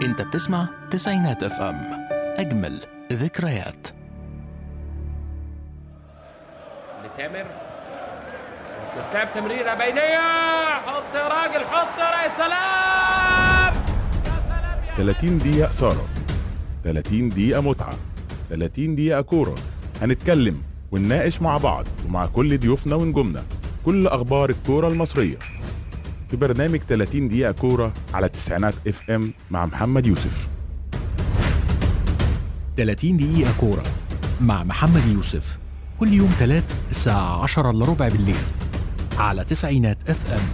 انت بتسمع تسعينات اف ام اجمل ذكريات لتامر قدام تمريرة بينية حط يا راجل حط يا سلام 30 دقيقة إثارة 30 دقيقة متعة 30 دقيقة كورة هنتكلم ونناقش مع بعض ومع كل ضيوفنا ونجومنا كل أخبار الكورة المصرية في برنامج 30 دقيقة كورة على تسعينات اف ام مع محمد يوسف 30 دقيقة كورة مع محمد يوسف كل يوم تلات الساعة 10 الا ربع بالليل على تسعينات اف ام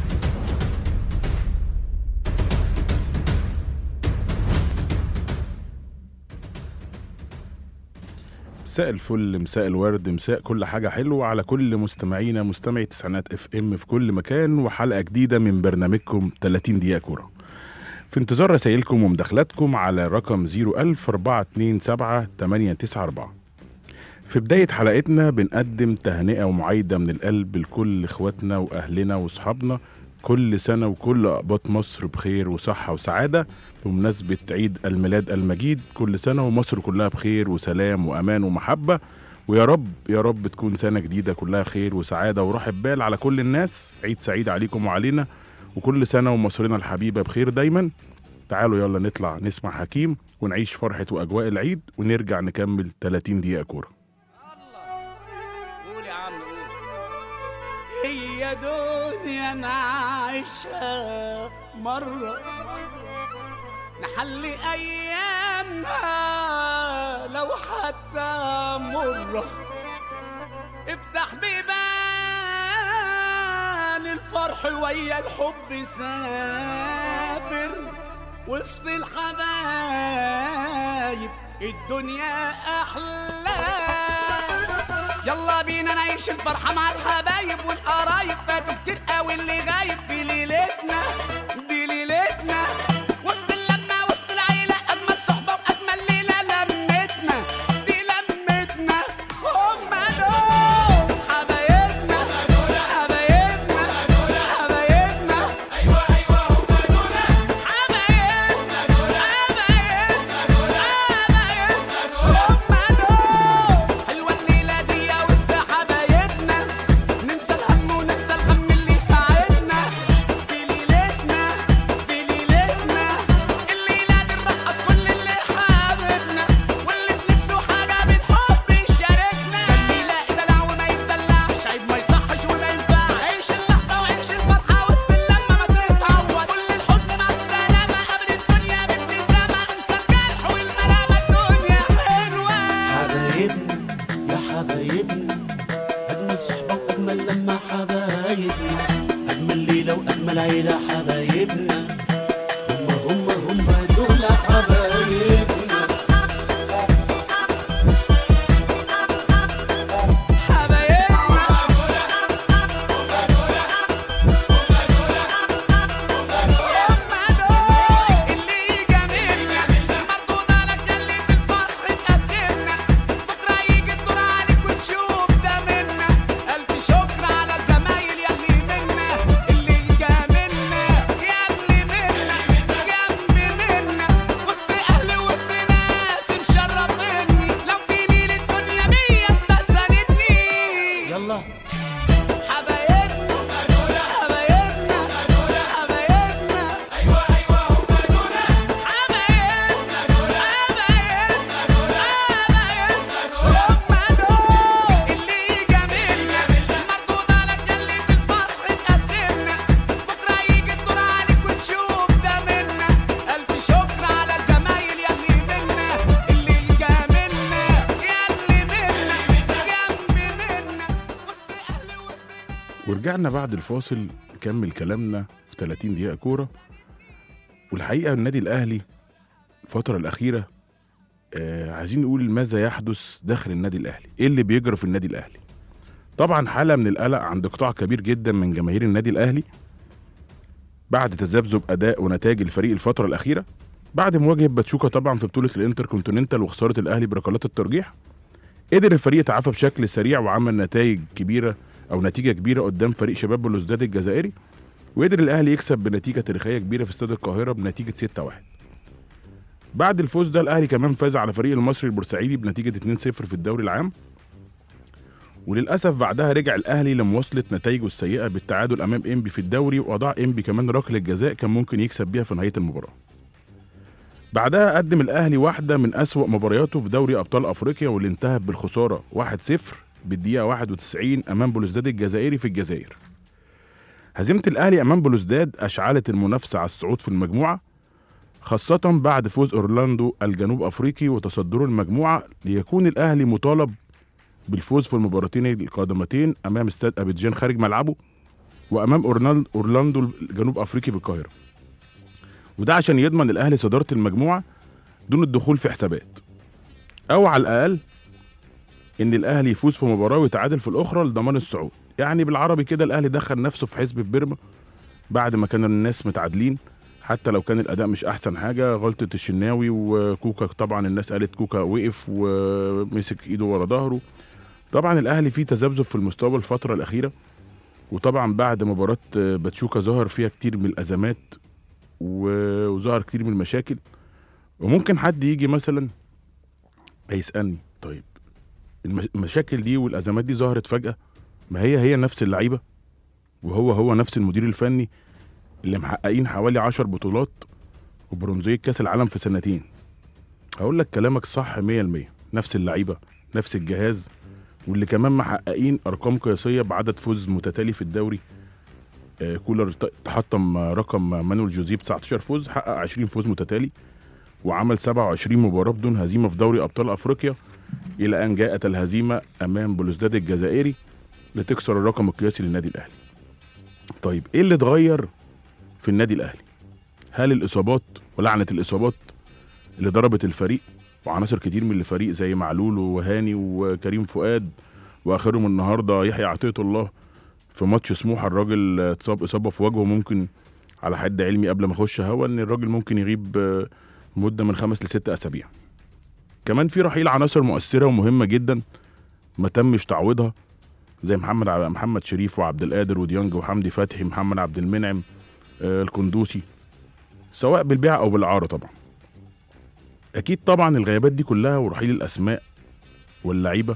مساء الفل مساء الورد مساء كل حاجة حلوة على كل مستمعينا مستمعي تسعينات اف ام في كل مكان وحلقة جديدة من برنامجكم 30 دقيقة كورة في انتظار رسائلكم ومداخلاتكم على رقم 01000 427 894 في بداية حلقتنا بنقدم تهنئة ومعايدة من القلب لكل اخواتنا واهلنا واصحابنا كل سنة وكل أقباط مصر بخير وصحة وسعادة بمناسبة عيد الميلاد المجيد كل سنة ومصر كلها بخير وسلام وأمان ومحبة ويا رب يا رب تكون سنة جديدة كلها خير وسعادة وراحة بال على كل الناس عيد سعيد عليكم وعلينا وكل سنة ومصرنا الحبيبة بخير دايما تعالوا يلا نطلع نسمع حكيم ونعيش فرحة وأجواء العيد ونرجع نكمل 30 دقيقة كورة قول يا عم قول هي دنيا نعيشها مرة نحلي أيامها لو حتى مرة افتح بيبان الفرح ويا الحب سافر وسط الحبايب الدنيا أحلى يلا بينا نعيش الفرحة مع الحبايب والقرايب فاتوا كتير قوي اللي غايب في ليلتنا دي ليلتنا وسط اللمة وسط العيلة أجمل صحبة وأجمل ليلة لمتنا دي لمتنا هما دول حبايبنا حبايبنا حبايبنا أيوة أيوة هما دول حبايبنا حبايبنا حبايبنا هما دول حلوة الليلة دي وسط حبايبنا ننسى الهم وننسى الغم اللي تعبنا في ليلتنا في ليلتنا الليلة دي نرقص كل اللي حاببنا واللي في نفسه حاجة بالحب يشاركنا الليلة دلع وما يتدلعش عيب ما يصحش وما ينفعش عيش اللحظة وعيش الفرحة وسط اللمة ما تتعوض كل الحزن مع السلامة قبل الدنيا بابتسامة انسى الجرح والملامة الدنيا حلوة حبايبنا يا حبايبنا أجمل صحبة وأجمل لما حبايبنا أجمل ليلة وأجمل عيلة حبايبنا هم هم هم دول حبايبنا حبايبنا اللي يجاملنا مردود على اللي في الفرح تقسمنا بكره يجي الدور عليك وتشوف ده منا الف شكر على الزمايل يلي منا اللي يجاملنا يلي منا جنب منا وسط اهلي وسط ناس مشرفيني لو جميل الدنيا بيا انت ساندني يلا حبايبنا حبايبنا حبايبنا ايوه ايوه هم دول حبايبنا حبايبنا حبايبنا هم دول اللي يجاملنا مردود على اللي في الفرح تقسمنا بكره يجي الدور عليك وتشوف ده منا الف شكر على الجمايل يلي منا اللي يجاملنا يلي منا جنب منا وسط اهلي وسط ناس ورجعنا بعد الفاصل نكمل كلامنا في 30 دقيقة كورة والحقيقة النادي الأهلي الفترة الأخيرة آه عايزين نقول ماذا يحدث داخل النادي الأهلي إيه اللي بيجرى في النادي الأهلي طبعا حالة من القلق عند قطاع كبير جدا من جماهير النادي الأهلي بعد تذبذب أداء ونتائج الفريق الفترة الأخيرة بعد مواجهة باتشوكا طبعا في بطولة الانتر كونتيننتال وخسارة الأهلي بركلات الترجيح قدر الفريق يتعافى بشكل سريع وعمل نتائج كبيرة أو نتيجة كبيرة قدام فريق شباب بلوزداد الجزائري وقدر الاهلي يكسب بنتيجه تاريخيه كبيره في استاد القاهره بنتيجه 6-1 بعد الفوز ده الاهلي كمان فاز على فريق المصري البورسعيدي بنتيجه 2-0 في الدوري العام وللاسف بعدها رجع الاهلي لمواصله نتائجه السيئه بالتعادل امام انبي في الدوري واضاع انبي كمان ركله جزاء كان ممكن يكسب بيها في نهايه المباراه بعدها قدم الاهلي واحده من اسوا مبارياته في دوري ابطال افريقيا واللي انتهت بالخساره 1-0 بالدقيقه 91 امام بلوزداد الجزائري في الجزائر هزيمه الاهلي امام بلوزداد اشعلت المنافسه على الصعود في المجموعه خاصة بعد فوز أورلاندو الجنوب أفريقي وتصدره المجموعة ليكون الأهلي مطالب بالفوز في المباراتين القادمتين أمام استاد أبيجان خارج ملعبه وأمام أورنال- أورلاندو الجنوب أفريقي بالقاهرة وده عشان يضمن الأهلي صدارة المجموعة دون الدخول في حسابات أو على الأقل إن الأهلي يفوز في مباراة ويتعادل في الأخرى لضمان الصعود يعني بالعربي كده الأهلي دخل نفسه في حزب بيرما بعد ما كان الناس متعادلين حتى لو كان الاداء مش احسن حاجه غلطه الشناوي وكوكا طبعا الناس قالت كوكا وقف ومسك ايده ورا ظهره طبعا الاهلي فيه تذبذب في المستوى الفتره الاخيره وطبعا بعد مباراه باتشوكا ظهر فيها كتير من الازمات و- وظهر كتير من المشاكل وممكن حد يجي مثلا هيسالني طيب المش- المشاكل دي والازمات دي ظهرت فجاه ما هي هي نفس اللعيبه وهو هو نفس المدير الفني اللي محققين حوالي عشر بطولات وبرونزية كأس العالم في سنتين هقول لك كلامك صح مية المية نفس اللعيبة نفس الجهاز واللي كمان محققين أرقام قياسية بعدد فوز متتالي في الدوري آه كولر ت- تحطم رقم مانويل جوزيه ب 19 فوز حقق 20 فوز متتالي وعمل 27 مباراة بدون هزيمة في دوري أبطال أفريقيا إلى أن جاءت الهزيمة أمام بلوزداد الجزائري لتكسر الرقم القياسي للنادي الأهلي طيب إيه اللي اتغير في النادي الاهلي هل الاصابات ولعنه الاصابات اللي ضربت الفريق وعناصر كتير من الفريق زي معلول وهاني وكريم فؤاد واخرهم النهارده يحيى عطيه الله في ماتش سموحه الراجل اتصاب اصابه في وجهه ممكن على حد علمي قبل ما اخش هوا ان الراجل ممكن يغيب آه، مده من خمس لست اسابيع كمان في رحيل عناصر مؤثره ومهمه جدا ما تمش تعويضها زي محمد ع- محمد شريف وعبد القادر وديانج وحمدي فتحي محمد عبد المنعم آه، القندوسي سواء بالبيع او بالاعاره طبعا اكيد طبعا الغيابات دي كلها ورحيل الاسماء واللعيبه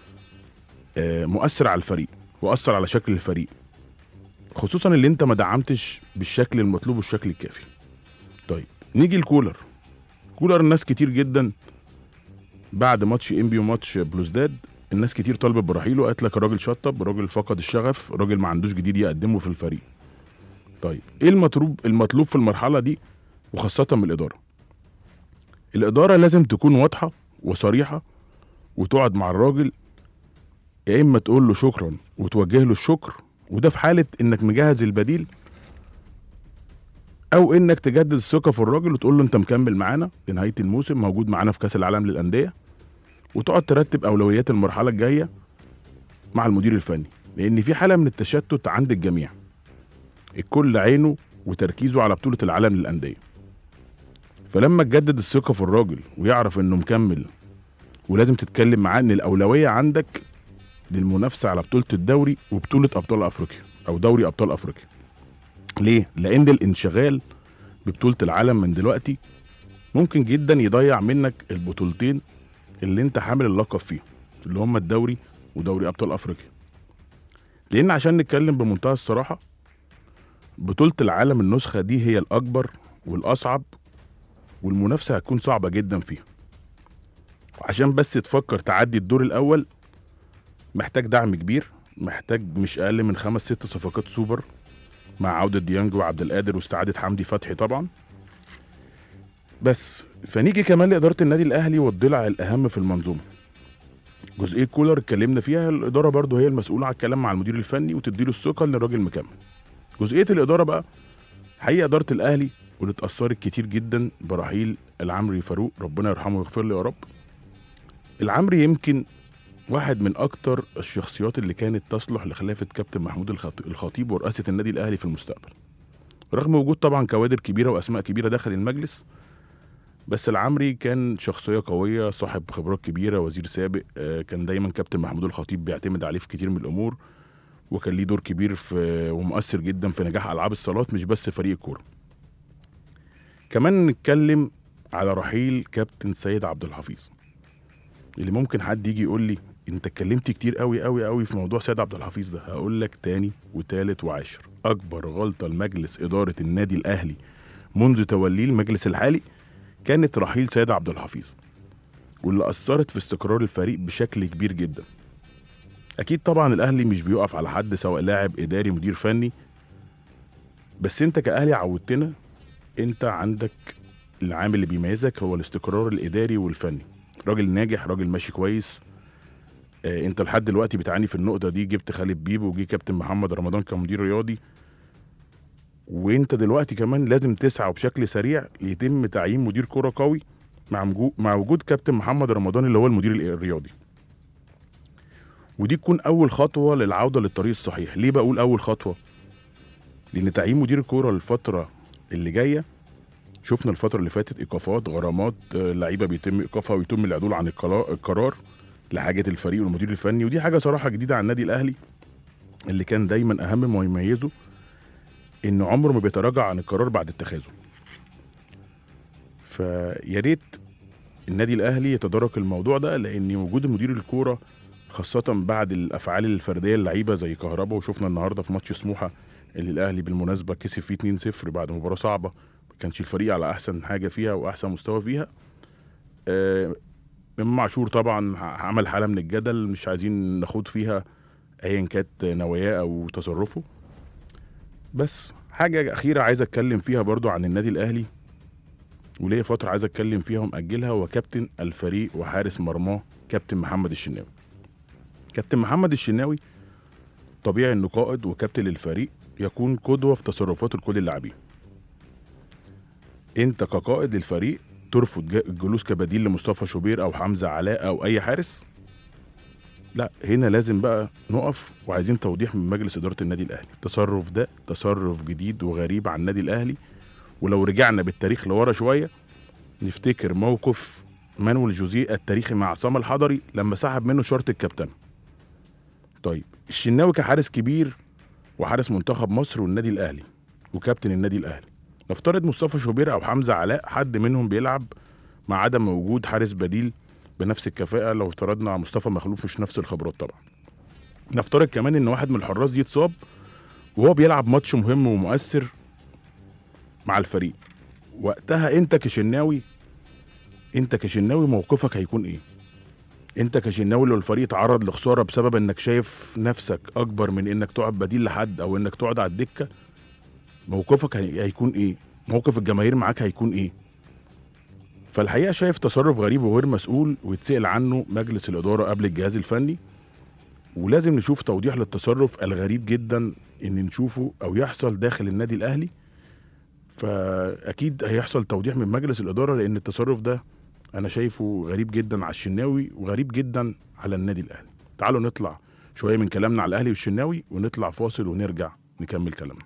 آه، مؤثر على الفريق واثر على شكل الفريق خصوصا اللي انت ما دعمتش بالشكل المطلوب والشكل الكافي طيب نيجي لكولر كولر الناس كتير جدا بعد ماتش انبي وماتش بلوزداد الناس كتير طالبت برحيله قالت لك الراجل شطب الراجل فقد الشغف الراجل ما عندوش جديد يقدمه في الفريق طيب ايه المطلوب المطلوب في المرحله دي وخاصه من الاداره الاداره لازم تكون واضحه وصريحه وتقعد مع الراجل يا اما تقول له شكرا وتوجه له الشكر وده في حاله انك مجهز البديل او انك تجدد الثقه في الراجل وتقول له انت مكمل معانا لنهايه الموسم موجود معانا في كاس العالم للانديه وتقعد ترتب اولويات المرحله الجايه مع المدير الفني لان في حاله من التشتت عند الجميع الكل عينه وتركيزه على بطولة العالم للأندية فلما تجدد الثقة في الراجل ويعرف إنه مكمل ولازم تتكلم معاه إن الأولوية عندك للمنافسة على بطولة الدوري وبطولة أبطال أفريقيا أو دوري أبطال أفريقيا ليه؟ لأن الانشغال ببطولة العالم من دلوقتي ممكن جدا يضيع منك البطولتين اللي انت حامل اللقب فيهم اللي هم الدوري ودوري أبطال أفريقيا لأن عشان نتكلم بمنتهى الصراحة بطولة العالم النسخة دي هي الأكبر والأصعب والمنافسة هتكون صعبة جدا فيها وعشان بس تفكر تعدي الدور الأول محتاج دعم كبير محتاج مش أقل من خمس ست صفقات سوبر مع عودة ديانج وعبد القادر واستعادة حمدي فتحي طبعا بس فنيجي كمان لإدارة النادي الأهلي والضلع الأهم في المنظومة جزئية كولر اتكلمنا فيها الإدارة برضو هي المسؤولة على الكلام مع المدير الفني وتديله الثقة إن الراجل مكمل جزئيه الاداره بقى حقيقه اداره الاهلي واللي اتاثرت كتير جدا برحيل العمري فاروق ربنا يرحمه ويغفر له يا رب العمري يمكن واحد من اكتر الشخصيات اللي كانت تصلح لخلافه كابتن محمود الخط- الخطيب ورئاسه النادي الاهلي في المستقبل رغم وجود طبعا كوادر كبيره واسماء كبيره داخل المجلس بس العمري كان شخصيه قويه صاحب خبرات كبيره وزير سابق آه، كان دايما كابتن محمود الخطيب بيعتمد عليه في كتير من الامور وكان ليه دور كبير في ومؤثر جدا في نجاح العاب الصالات مش بس فريق الكوره كمان نتكلم على رحيل كابتن سيد عبد الحفيظ اللي ممكن حد يجي يقول لي انت اتكلمت كتير قوي قوي قوي في موضوع سيد عبد الحفيظ ده هقول لك تاني وتالت وعاشر اكبر غلطه لمجلس اداره النادي الاهلي منذ توليه المجلس الحالي كانت رحيل سيد عبد الحفيظ واللي اثرت في استقرار الفريق بشكل كبير جدا اكيد طبعا الاهلي مش بيقف على حد سواء لاعب اداري مدير فني بس انت كاهلي عودتنا انت عندك العامل اللي بيميزك هو الاستقرار الاداري والفني راجل ناجح راجل ماشي كويس آه انت لحد دلوقتي بتعاني في النقطه دي جبت خالد بيبو وجي كابتن محمد رمضان كمدير رياضي وانت دلوقتي كمان لازم تسعى بشكل سريع ليتم تعيين مدير كره قوي مع مجو... مع وجود كابتن محمد رمضان اللي هو المدير الرياضي ودي تكون اول خطوه للعوده للطريق الصحيح ليه بقول اول خطوه لان تعيين مدير الكوره الفتره اللي جايه شفنا الفتره اللي فاتت ايقافات غرامات آه، لعيبه بيتم ايقافها ويتم العدول عن القلا- القرار لحاجه الفريق والمدير الفني ودي حاجه صراحه جديده على النادي الاهلي اللي كان دايما اهم ما يميزه انه عمره ما بيتراجع عن القرار بعد اتخاذه فيا ريت النادي الاهلي يتدارك الموضوع ده لان وجود مدير الكوره خاصة بعد الأفعال الفردية اللعيبة زي كهربا وشفنا النهاردة في ماتش سموحة اللي الأهلي بالمناسبة كسب فيه 2-0 بعد مباراة صعبة ما كانش الفريق على أحسن حاجة فيها وأحسن مستوى فيها آه، إمام عاشور طبعا ع- عمل حالة من الجدل مش عايزين ناخد فيها أيا كانت نواياه أو تصرفه بس حاجة أخيرة عايز أتكلم فيها برضو عن النادي الأهلي وليا فترة عايز أتكلم فيها ومأجلها هو كابتن الفريق وحارس مرماه كابتن محمد الشناوي كابتن محمد الشناوي طبيعي انه قائد وكابتن للفريق يكون قدوه في تصرفاته لكل اللاعبين انت كقائد للفريق ترفض جا- الجلوس كبديل لمصطفى شوبير او حمزه علاء او اي حارس لا هنا لازم بقى نقف وعايزين توضيح من مجلس اداره النادي الاهلي التصرف ده تصرف جديد وغريب عن النادي الاهلي ولو رجعنا بالتاريخ لورا شويه نفتكر موقف مانويل جوزيه التاريخي مع عصام الحضري لما سحب منه شرط الكابتنه طيب الشناوي كحارس كبير وحارس منتخب مصر والنادي الاهلي وكابتن النادي الاهلي نفترض مصطفى شوبير او حمزه علاء حد منهم بيلعب مع عدم وجود حارس بديل بنفس الكفاءه لو افترضنا مصطفى مخلوف مش نفس الخبرات طبعا نفترض كمان ان واحد من الحراس دي اتصاب وهو بيلعب ماتش مهم ومؤثر مع الفريق وقتها انت كشناوي انت كشناوي موقفك هيكون ايه انت كشناوي لو الفريق اتعرض لخساره بسبب انك شايف نفسك اكبر من انك تقعد بديل لحد او انك تقعد على الدكه موقفك هي- هيكون ايه موقف الجماهير معاك هيكون ايه فالحقيقه شايف تصرف غريب وغير مسؤول ويتسال عنه مجلس الاداره قبل الجهاز الفني ولازم نشوف توضيح للتصرف الغريب جدا ان نشوفه او يحصل داخل النادي الاهلي فاكيد هيحصل توضيح من مجلس الاداره لان التصرف ده انا شايفه غريب جدا على الشناوي وغريب جدا على النادي الاهلي تعالوا نطلع شويه من كلامنا على الاهلي والشناوي ونطلع فاصل ونرجع نكمل كلامنا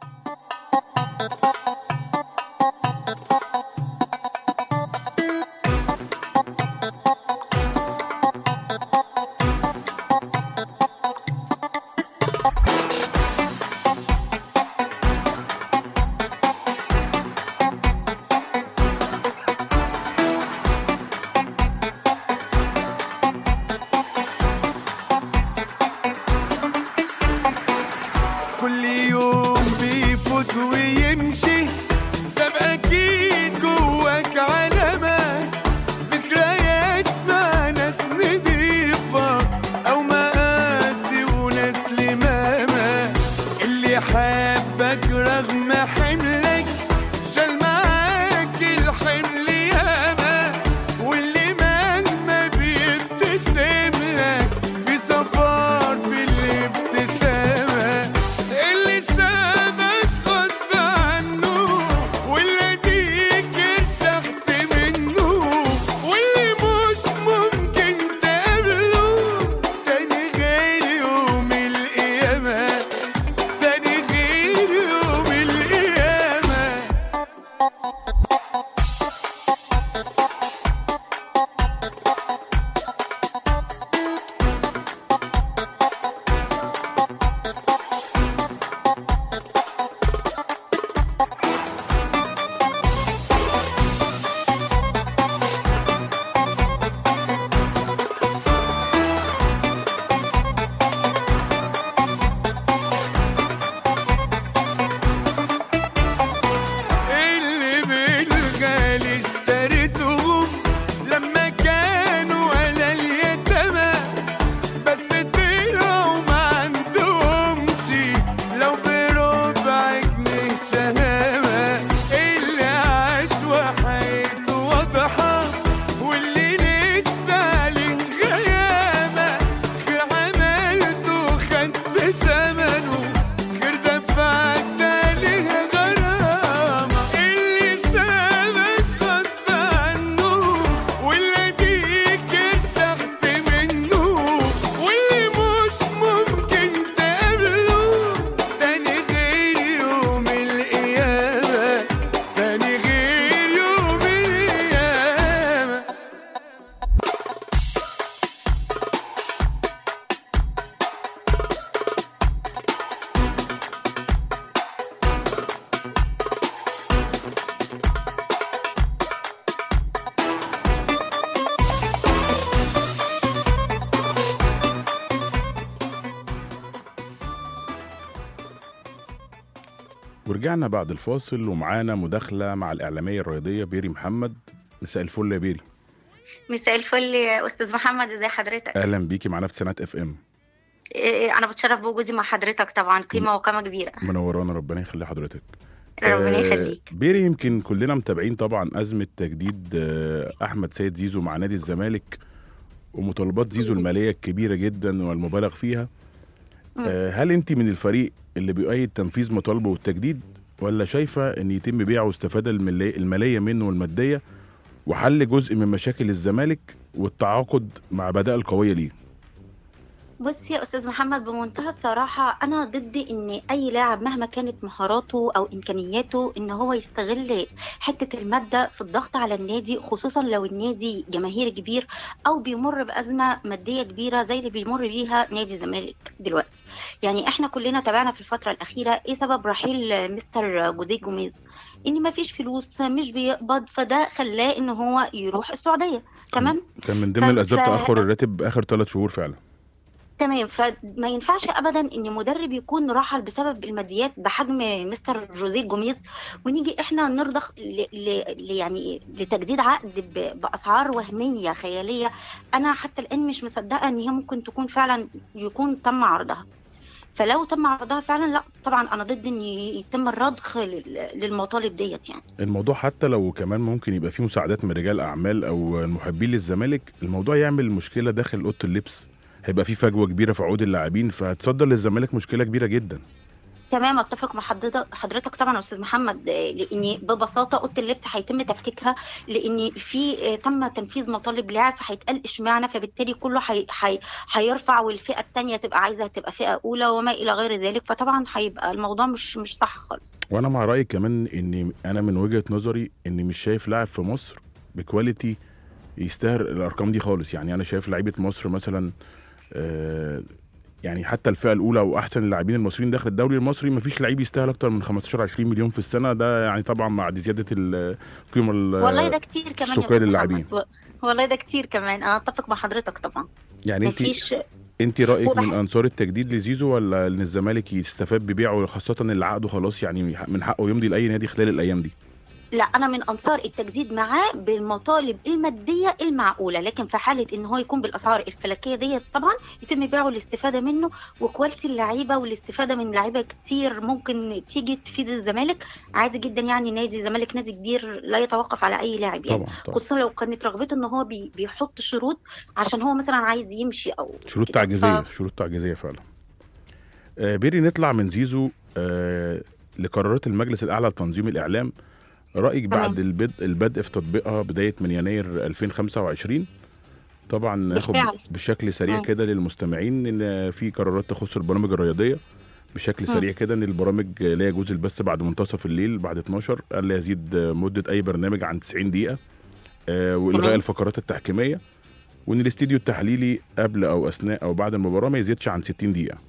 كل يوم بيفوت ويمشي ساب اكيد جواك علامات ذكريات مع ناس نضيفة او مقاسي وناس لمامة اللي حبك رغم حملك شال معاك الحمل ياما واللي مهما بيبتسم لك في سفر في الابتسامة اللي سابك غصب عنه واللي دي ورجعنا بعد الفاصل ومعانا مداخلة مع الإعلامية الرياضية بيري محمد مساء الفل يا بيري مساء الفل يا استاذ محمد ازي حضرتك أهلا بيكي معانا في تسعينات اف ام إيه، انا بتشرف بوجودي مع حضرتك طبعا قيمه وقامه كبيره منورانا ربنا يخلي حضرتك ربنا آه، يخليك بيري يمكن كلنا متابعين طبعا أزمة تجديد آه، أحمد سيد زيزو مع نادي الزمالك ومطالبات زيزو المالية الكبيرة جدا والمبالغ فيها آه، هل أنت من الفريق اللي بيؤيد تنفيذ مطالبه والتجديد ولا شايفة أن يتم بيعه واستفادة المالية المالية منه والمادية وحل جزء من مشاكل الزمالك والتعاقد مع بدائل قوية ليه بص يا استاذ محمد بمنتهى الصراحه انا ضد ان اي لاعب مهما كانت مهاراته او امكانياته ان هو يستغل حته الماده في الضغط على النادي خصوصا لو النادي جماهيري كبير او بيمر بازمه ماديه كبيره زي اللي بيمر بيها نادي الزمالك دلوقتي يعني احنا كلنا تابعنا في الفتره الاخيره ايه سبب رحيل مستر جوزيه جوميز ان ما فيش فلوس مش بيقبض فده خلاه ان هو يروح السعوديه تمام كان من ضمن ف- الأسباب ف- تأخر الراتب آخر ثلاث شهور فعلا تمام فما ينفعش ابدا ان مدرب يكون رحل بسبب الماديات بحجم مستر جوزيه جوميز ونيجي احنا نرضخ ل... ل... ل... يعني لتجديد عقد ب... باسعار وهميه خياليه انا حتى الان مش مصدقه ان هي ممكن تكون فعلا يكون تم عرضها فلو تم عرضها فعلا لا طبعا انا ضد ان يتم الرضخ لل... للمطالب ديت يعني الموضوع حتى لو كمان ممكن يبقى فيه مساعدات من رجال اعمال او المحبين للزمالك الموضوع يعمل مشكله داخل اوضه اللبس هيبقى في فجوه كبيره في عقود اللاعبين فهتصدر للزمالك مشكله كبيره جدا تمام اتفق مع حضرتك حضرتك طبعا يا استاذ محمد آه، لان ببساطه اوضه اللبس هيتم تفكيكها لان في آه، تم تنفيذ مطالب لاعب فهيتقال اشمعنى فبالتالي كله هي هي هيرفع والفئه الثانيه تبقى عايزه تبقى فئه اولى وما الى غير ذلك فطبعا هيبقى الموضوع مش مش صح خالص وانا مع رايي كمان ان انا من وجهه نظري اني مش شايف لاعب في مصر بكواليتي يستاهل الارقام دي خالص يعني انا شايف لعيبه مصر مثلا آه، يعني حتى الفئه الاولى واحسن اللاعبين المصريين داخل الدوري المصري مفيش لعيب يستاهل اكتر من 15 20 مليون في السنه ده يعني طبعا مع زياده القيمه ال- والله ده كتير كمان يا السكان أستاذ اللاعبين. محمد. والله ده كتير كمان انا اتفق مع حضرتك طبعا يعني انت مفيش انت رايك وبح- من انصار التجديد لزيزو ولا ان الزمالك يستفاد ببيعه خاصه ان عقده خلاص يعني من حقه يمضي لاي نادي خلال الايام دي لا انا من انصار التجديد معاه بالمطالب الماديه المعقوله لكن في حاله ان هو يكون بالاسعار الفلكيه ديت طبعا يتم بيعه الاستفاده منه وكواليتي اللعيبه والاستفاده من لعيبه كتير ممكن تيجي تفيد الزمالك عادي جدا يعني نادي الزمالك نادي كبير لا يتوقف على اي لاعب يعني طبعا طبعا خصوصا لو كانت رغبته ان هو بي بيحط شروط عشان هو مثلا عايز يمشي او شروط كده. تعجيزيه ف- شروط تعجيزيه فعلا آه بيري نطلع من زيزو آه لقرارات المجلس الاعلى لتنظيم الاعلام رايك تمام. بعد البدء البدء في تطبيقها بدايه من يناير 2025 طبعا ناخد بالفعل. بشكل سريع مم. كده للمستمعين ان في قرارات تخص البرامج الرياضيه بشكل مم. سريع كده ان البرامج لا يجوز البث بعد منتصف الليل بعد 12 الا يزيد مده اي برنامج عن 90 دقيقه آه والغاء تمام. الفقرات التحكيميه وان الاستديو التحليلي قبل او اثناء او بعد المباراه ما يزيدش عن 60 دقيقه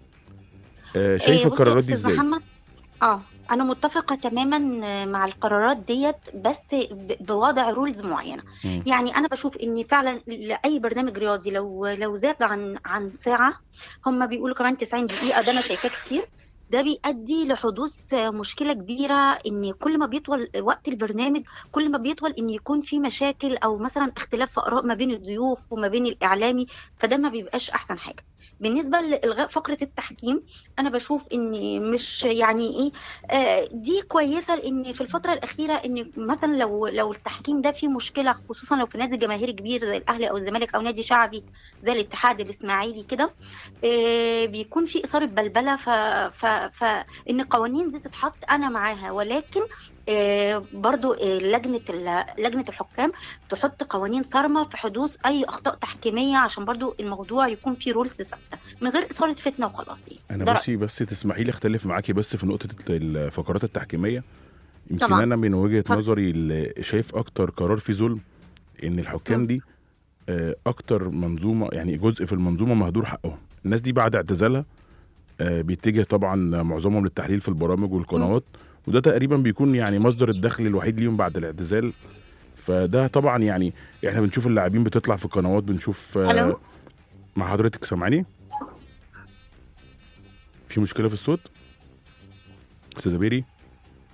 آه إيه، شايف بص يا القرارات دي أستاذ ازاي محمد اه انا متفقه تماما مع القرارات ديت بس ب- بوضع رولز معينه مم. يعني انا بشوف ان فعلا لاي برنامج رياضي لو لو زاد عن عن ساعه هم بيقولوا كمان 90 دقيقه ده انا شايفاه كتير ده بيؤدي لحدوث مشكله كبيره ان كل ما بيطول وقت البرنامج كل ما بيطول ان يكون في مشاكل او مثلا اختلاف في اراء ما بين الضيوف وما بين الاعلامي فده ما بيبقاش احسن حاجه بالنسبه لالغاء فقره التحكيم انا بشوف ان مش يعني ايه آه، دي كويسه لان في الفتره الاخيره ان مثلا لو لو التحكيم ده فيه مشكله خصوصا لو في نادي جماهيري كبير زي الاهلي او الزمالك او نادي شعبي زي الاتحاد الاسماعيلي كده آه، بيكون في اثاره بلبله ف ف فان القوانين دي تتحط انا معاها ولكن آه، برضو آه، لجنه ال- لجنه الحكام تحط قوانين صارمه في حدوث اي اخطاء تحكيميه عشان برضو الموضوع يكون فيه رولز ثابته من غير اثاره فتنه وخلاص يعني انا ده بصي بس تسمحي لي اختلف معاكي بس في نقطه الفقرات التحكيميه يمكن طبعاً. انا من وجهه اتفضل. نظري اللي شايف اكتر قرار فيه ظلم ان الحكام مم. دي آه، اكتر منظومه يعني جزء في المنظومه مهدور حقهم الناس دي بعد اعتزالها آه، بيتجه طبعا معظمهم للتحليل في البرامج والقنوات وده تقريبا بيكون يعني مصدر الدخل الوحيد ليهم بعد الاعتزال فده طبعا يعني احنا بنشوف اللاعبين بتطلع في القنوات بنشوف آه، ألو؟ مع حضرتك سامعاني في مشكله في الصوت استاذه بيري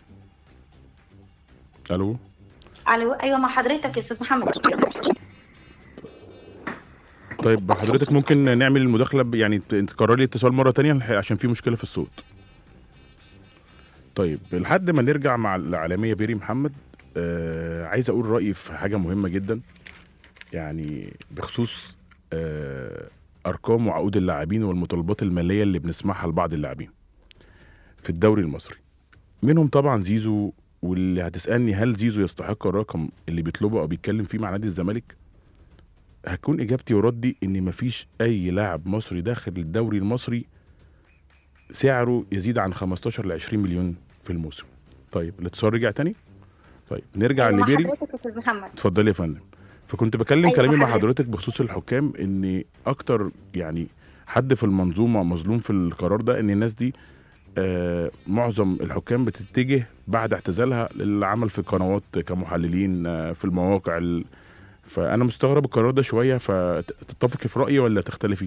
الو الو ايوه مع حضرتك يا استاذ محمد طيب حضرتك ممكن نعمل المداخله ب- يعني ت- تكرر لي اتصال مره تانية الح- عشان في مشكله في الصوت طيب لحد ما نرجع مع العالميه بيري محمد آه عايز اقول رايي في حاجه مهمه جدا يعني بخصوص آه ارقام وعقود اللاعبين والمطالبات الماليه اللي بنسمعها لبعض اللاعبين في الدوري المصري منهم طبعا زيزو واللي هتسالني هل زيزو يستحق الرقم اللي بيطلبه او بيتكلم فيه مع نادي الزمالك هتكون اجابتي وردي ان مفيش اي لاعب مصري داخل الدوري المصري سعره يزيد عن 15 ل 20 مليون في الموسم طيب الاتصال رجع تاني طيب نرجع أيوة مع لبيري حضرتك يا استاذ محمد اتفضلي يا فندم فكنت بكلم أيوة كلامي مع حضرتك. حضرتك بخصوص الحكام ان اكتر يعني حد في المنظومه مظلوم في القرار ده ان الناس دي آه معظم الحكام بتتجه بعد اعتزالها للعمل في قنوات كمحللين آه في المواقع ال... فانا مستغرب القرار ده شويه فتتفقي في رايي ولا تختلفي؟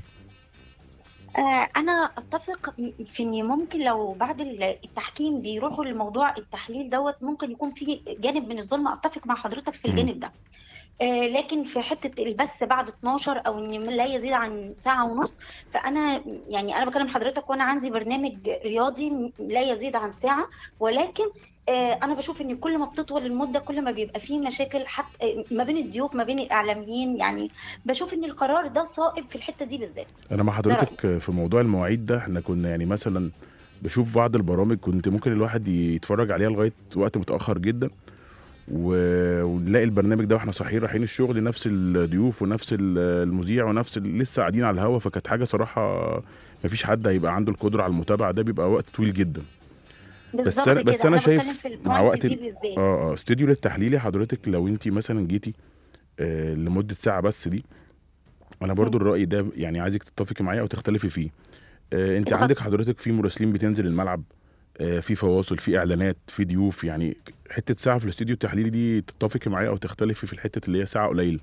آه، أنا أتفق في إن ممكن لو بعد التحكيم بيروحوا لموضوع التحليل دوت ممكن يكون في جانب من الظلم أتفق مع حضرتك في مم. الجانب ده آه، لكن في حتة البث بعد 12 أو إن لا يزيد عن ساعة ونص فأنا يعني أنا بكلم حضرتك وأنا عندي برنامج رياضي لا يزيد عن ساعة ولكن آه، أنا بشوف إن كل ما بتطول المدة كل ما بيبقى فيه مشاكل حتى ما بين الضيوف ما بين الإعلاميين يعني بشوف إن القرار ده صائب في الحتة دي بالذات انا مع حضرتك في موضوع المواعيد ده احنا كنا يعني مثلا بشوف بعض البرامج كنت ممكن الواحد يتفرج عليها لغايه وقت متاخر جدا و- ونلاقي البرنامج ده واحنا صاحيين رايحين الشغل نفس الضيوف ونفس ال- المذيع ونفس ال- لسه قاعدين على الهوا فكانت حاجه صراحه مفيش حد هيبقى عنده القدره على المتابعه ده بيبقى وقت طويل جدا بس بالظبط انا بس كده انا بتكلم شايف في مع البوينت وقت دي ال- بالذات اه اه استوديو للتحليلي حضرتك لو انت مثلا جيتي آه لمده ساعه بس دي انا برضو مم. الراي ده يعني عايزك تتفقي معايا او تختلفي فيه آه انت اتفضل. عندك حضرتك في مراسلين بتنزل الملعب آه في فواصل في اعلانات في ضيوف يعني حته ساعه في الاستوديو التحليلي دي تتفقي معايا او تختلفي في الحته اللي هي ساعه قليل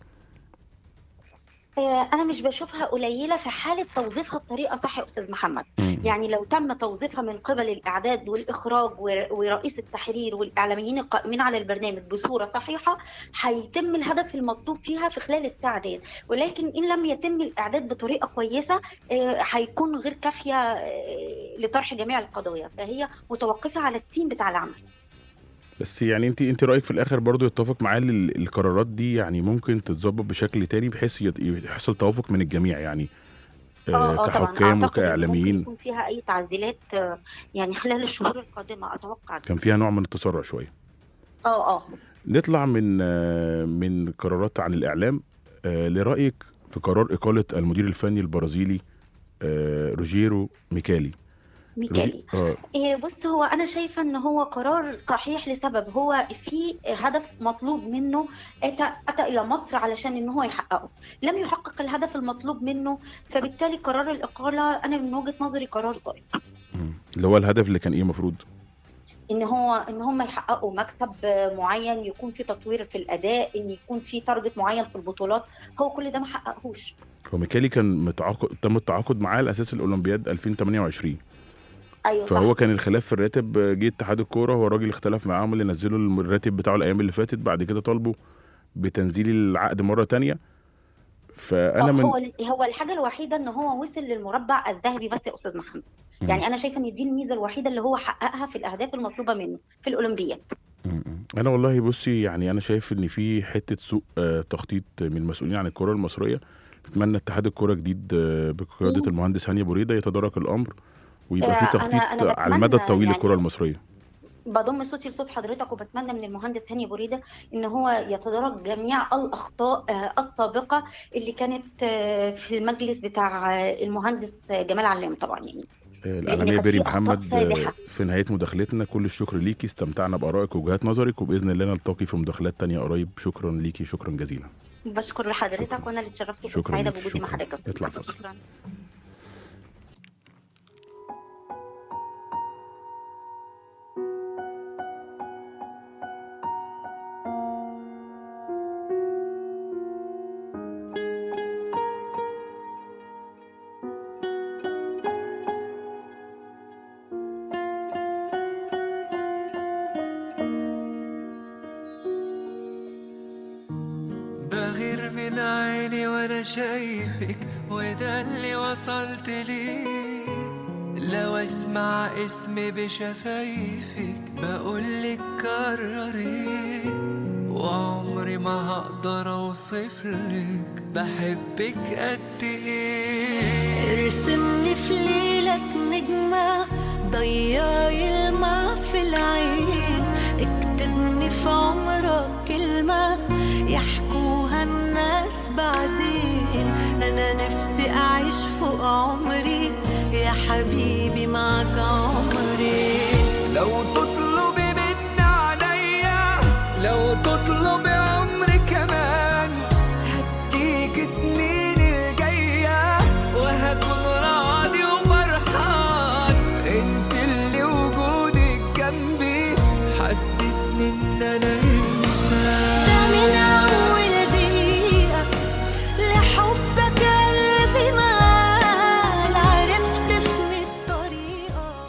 آه، انا مش بشوفها قليله في حاله توظيفها بطريقه صح يا استاذ محمد مم. يعني لو تم توظيفها من قبل الاعداد والاخراج ور- ورئيس التحرير والاعلاميين القائمين على البرنامج بصوره صحيحه هيتم الهدف المطلوب فيها في خلال الساعه ديت ولكن ان لم يتم الاعداد بطريقه كويسه آه، هيكون غير كافيه آه، لطرح جميع القضايا فهي متوقفه على التيم بتاع العمل بس يعني انت انت رايك في الاخر برضو يتفق معايا ان ال- القرارات دي يعني ممكن تتظبط بشكل تاني بحيث يت- يحصل توافق من الجميع يعني آه كحكام أعتقد إن ممكن وكاعلاميين يكون فيها اي تعديلات آه، يعني خلال الشهور القادمه اتوقع كان فيها نوع من التسرع شويه اه اه نطلع من آه، من قرارات عن الاعلام آه، لرايك في قرار اقاله المدير الفني البرازيلي آه، روجيرو ميكالي ميكالي اه إيه بص هو انا شايفه ان هو قرار صحيح لسبب هو في هدف مطلوب منه اتى اتى الى مصر علشان ان هو يحققه لم يحقق الهدف المطلوب منه فبالتالي قرار الاقاله انا من وجهه نظري قرار صائب مم. اللي هو الهدف اللي كان ايه المفروض ان هو ان هم يحققوا مكسب معين يكون في تطوير في الاداء ان يكون في تارجت معين في البطولات هو كل ده ما حققهوش هو ميكالي كان متعاقد تم التعاقد معاه على اساس الاولمبياد 2028 ايوه فهو صح كان الخلاف في الراتب آه، جه اتحاد الكوره هو الراجل اختلف معاهم اللي نزلوا الراتب بتاعه الايام اللي فاتت بعد كده طالبوا بتنزيل العقد مره تانية فانا آه، من هو هو الحاجه الوحيده ان هو وصل للمربع الذهبي بس يا استاذ محمد مم. يعني انا شايفه ان دي الميزه الوحيده اللي هو حققها في الاهداف المطلوبه منه في الاولمبياد م-م. انا والله بصي يعني انا شايف ان في حته سوء آه، تخطيط من المسؤولين عن الكره المصريه بتمنى اتحاد الكره جديد آه، بقياده مم. المهندس هاني بوريده يتدارك الامر ويبقى آه، في أنا- تخطيط أنا على المدى بتمنى الطويل يعني- للكره المصريه بضم صوتي لصوت حضرتك وبتمنى من المهندس هاني بوريده ان هو يتدارك جميع الاخطاء آه، السابقه اللي كانت آه، في المجلس بتاع آه، المهندس جمال علام طبعا يعني آه، لأن الاعلاميه كان بيري في أخطاء محمد آه، فادحة. في نهايه مداخلتنا كل الشكر ليكي استمتعنا بارائك ووجهات نظرك وباذن الله نلتقي في مداخلات تانية قريب شكرا ليكي شكرا جزيلا بشكر لحضرتك شكراً. وانا اللي اتشرفت شكراً وسعيده ليك، بوجودي مع شكراً. حضرتك يا أستاذ اطلع محمد. فاصل. شكرا من عيني وانا شايفك وده اللي وصلت ليه لو اسمع اسمي بشفايفك بقولك كرري وعمري ما هقدر اوصفلك بحبك قد ايه ارسمني في ليلك نجمة ضيعي الماء في العين اكتبني في عمرك كلمة يحكوها الناس بعدين أنا نفسي أعيش فوق عمري يا حبيبي معك عمري لو تطلبي مني عليا لو تطلبي عمري كمان هديك سنين الجاية وهكون راضي وفرحان انت اللي وجودك جنبي حسسني ان انا ده من انسان أول دقيقة لحبك قلبي مال عرفت في الطريقة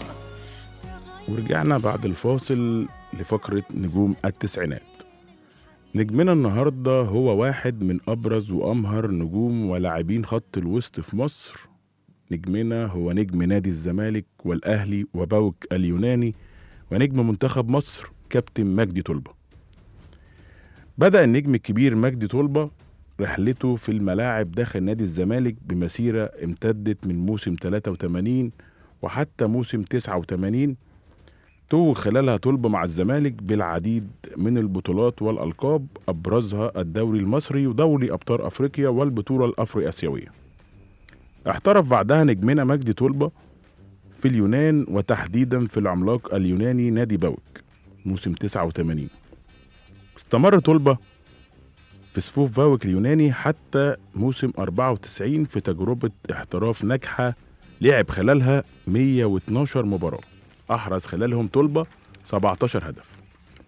ورجعنا بعد الفاصل لفقرة نجوم التسعينات نجمنا النهاردة هو واحد من أبرز وأمهر نجوم ولاعبين خط الوسط في مصر نجمنا هو نجم نادي الزمالك والأهلي وبوك اليوناني ونجم منتخب مصر كابتن مجدي طلبة بدأ النجم الكبير مجدي طلبة رحلته في الملاعب داخل نادي الزمالك بمسيرة امتدت من موسم 83 وحتى موسم 89 توج خلالها طلبة مع الزمالك بالعديد من البطولات والألقاب أبرزها الدوري المصري ودوري أبطال أفريقيا والبطولة الأفرو آسيوية احترف بعدها نجمنا مجدي طلبة في اليونان وتحديدا في العملاق اليوناني نادي باوك موسم 89 استمر طلبة في صفوف باوك اليوناني حتى موسم 94 في تجربة احتراف ناجحة لعب خلالها 112 مباراة أحرز خلالهم طلبة 17 هدف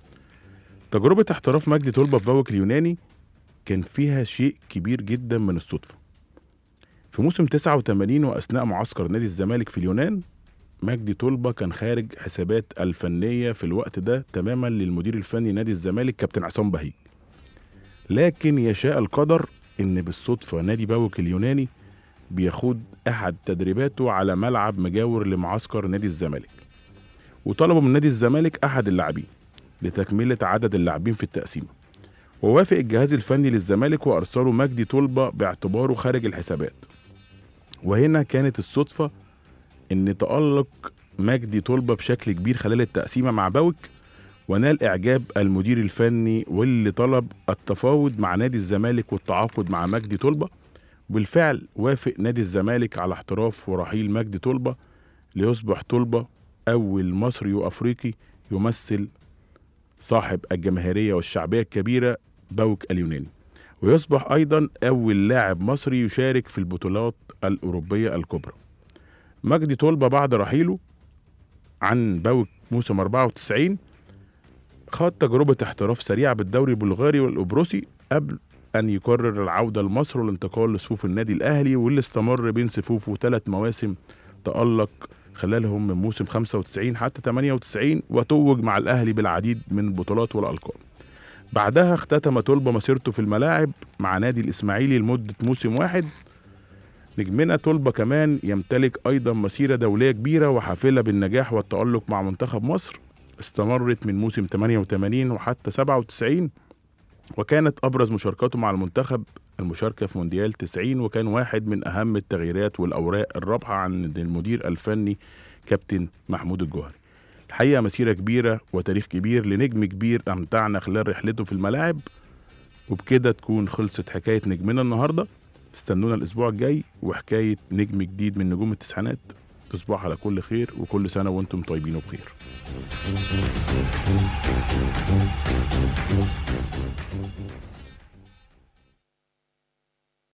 تجربة احتراف مجدي طلبة في باوك اليوناني كان فيها شيء كبير جدا من الصدفة في موسم 89 وأثناء معسكر نادي الزمالك في اليونان مجدي طلبة كان خارج حسابات الفنية في الوقت ده تماما للمدير الفني نادي الزمالك كابتن عصام بهيج لكن يشاء القدر ان بالصدفة نادي باوك اليوناني بيخوض احد تدريباته على ملعب مجاور لمعسكر نادي الزمالك وطلبوا من نادي الزمالك احد اللاعبين لتكملة عدد اللاعبين في التقسيمة ووافق الجهاز الفني للزمالك وارسلوا مجدي طلبة باعتباره خارج الحسابات وهنا كانت الصدفة ان تألق مجدي طلبة بشكل كبير خلال التقسيمة مع باوك ونال إعجاب المدير الفني واللي طلب التفاوض مع نادي الزمالك والتعاقد مع مجدي طلبة بالفعل وافق نادي الزمالك على احتراف ورحيل مجدي طلبة ليصبح طلبة أول مصري وأفريقي يمثل صاحب الجماهيرية والشعبية الكبيرة باوك اليوناني ويصبح أيضا أول لاعب مصري يشارك في البطولات الأوروبية الكبرى مجدي طلبة بعد رحيله عن باوك موسم 94 خاض تجربة احتراف سريعة بالدوري البلغاري والقبرصي قبل أن يقرر العودة لمصر والانتقال لصفوف النادي الأهلي واللي استمر بين صفوفه ثلاث مواسم تألق خلالهم من موسم 95 حتى 98 وتوج مع الأهلي بالعديد من البطولات والألقاب بعدها اختتم طلبة مسيرته في الملاعب مع نادي الإسماعيلي لمدة موسم واحد نجمنا طلبة كمان يمتلك أيضا مسيرة دولية كبيرة وحافلة بالنجاح والتألق مع منتخب مصر استمرت من موسم 88 وحتى 97 وكانت أبرز مشاركاته مع المنتخب المشاركة في مونديال 90 وكان واحد من أهم التغييرات والأوراق الرابحة عند المدير الفني كابتن محمود الجوهري الحقيقة مسيرة كبيرة وتاريخ كبير لنجم كبير أمتعنا خلال رحلته في الملاعب وبكده تكون خلصت حكاية نجمنا النهاردة استنونا الأسبوع الجاي وحكاية نجم جديد من نجوم التسعينات تصبحوا على كل خير وكل سنة وانتم طيبين وبخير